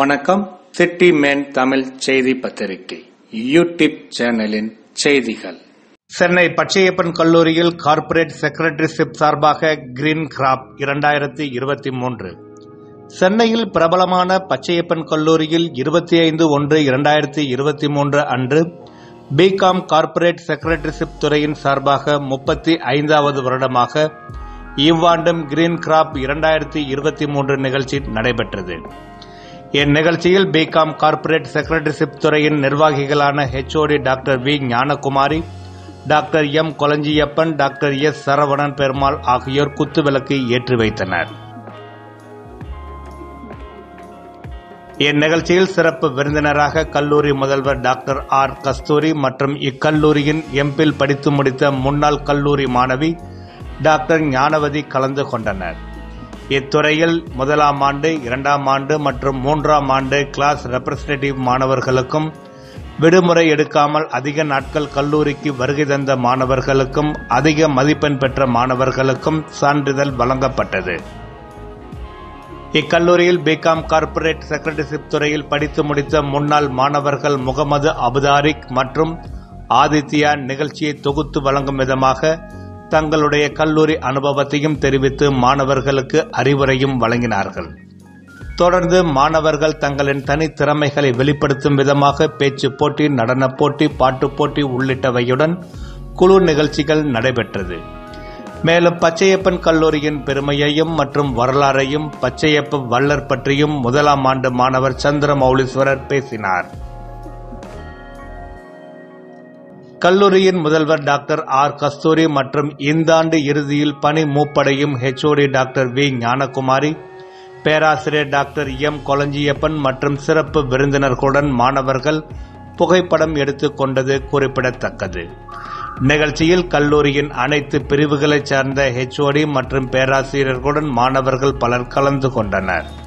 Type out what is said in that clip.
வணக்கம் city man Tamil செய்தி பத்திரிகை யூடியூப் சேனலின் செய்திகள் சென்னை பச்சையப்பன் கல்லூரியில் கார்ப்பரேட் செக்ரட்டரிஷிப் சார்பாக கிரீன் கிராப் இரண்டாயிரத்தி இருபத்தி மூன்று சென்னையில் பிரபலமான பச்சையப்பன் கல்லூரியில் இருபத்தி ஐந்து ஒன்று இரண்டாயிரத்தி இருபத்தி மூன்று அன்று பிகாம் கார்ப்பரேட் செக்ரட்டரிஷிப் துறையின் சார்பாக முப்பத்தி ஐந்தாவது வருடமாக இவ்வாண்டும் கிரீன் கிராப் இரண்டாயிரத்தி இருபத்தி மூன்று நிகழ்ச்சி நடைபெற்றது இந்நிகழ்ச்சியில் பிகாம் கார்ப்பரேட் செக்ரட்டரிஷிப் துறையின் நிர்வாகிகளான HOD doctor V Gnanakumari doctor M Kolanjiappan doctor S Saravanan Perumal ஆகியோர் குத்துவிளக்கு ஏற்றி வைத்தனர் இந்நிகழ்ச்சியில் சிறப்பு விருந்தினராக கல்லூரி முதல்வர் டாக்டர் ஆர் கஸ்தூரி மற்றும் இக்கல்லூரியின் எம்பில் படித்து முடித்த முன்னாள் கல்லூரி மாணவி டாக்டர் ஞானவதி கலந்து கொண்டனர் இத்துறையில் முதலாம் ஆண்டு இரண்டாம் ஆண்டு மற்றும் மூன்றாம் ஆண்டு கிளாஸ் ரெப்ரசன்டேட்டிவ் மாணவர்களுக்கும் விடுமுறை எடுக்காமல் அதிக நாட்கள் கல்லூரிக்கு வருகை தந்த மாணவர்களுக்கும் அதிக மதிப்பெண் பெற்ற மாணவர்களுக்கும் சான்றிதழ் வழங்கப்பட்டது இக்கல்லூரியில் பிகாம் கார்ப்பரேட் செக்ரட்டரிஷிப் துறையில் படித்து முடித்த முன்னாள் மாணவர்கள் முகமது அபுதாரிக் மற்றும் ஆதித்யா நிகழ்ச்சியை தொகுத்து வழங்கும் விதமாக தங்களுடைய கல்லூரி அனுபவத்தையும் தெரிவித்து மாணவர்களுக்கு அறிவுரையும் வழங்கினார்கள் தொடர்ந்து மாணவர்கள் தங்களின் தனித்திறமைகளை வெளிப்படுத்தும் விதமாக பேச்சு போட்டி நடனப் போட்டி பாட்டுப் போட்டி உள்ளிட்டவையுடன் குழு நிகழ்ச்சிகள் நடைபெற்றது மேலும் பச்சையப்பன் கல்லூரியின் பெருமையையும் மற்றும் வரலாறையும் பச்சையப்ப வள்ளர் பற்றியும் முதலாம் ஆண்டு மாணவர் சந்திரமௌலீஸ்வரர் பேசினார் கல்லூரியின் முதல்வர் டாக்டர் ஆர் கஸ்தூரி மற்றும் இந்த ஆண்டு இறுதியில் பணி மூப்படையும் ஹெச்ஓடி டாக்டர் வி ஞானகுமாரி பேராசிரியர் டாக்டர் எம் கொலஞ்சியப்பன் மற்றும் சிறப்பு விருந்தினர்களுடன் மாணவர்கள் புகைப்படம் எடுத்துக் கொண்டது குறிப்பிடத்தக்கது நிகழ்ச்சியில் கல்லூரியின் அனைத்து பிரிவுகளைச் சார்ந்த ஹெச்ஓடி மற்றும் பேராசிரியர்களுடன் மாணவர்கள் பலர் கலந்து கொண்டனர்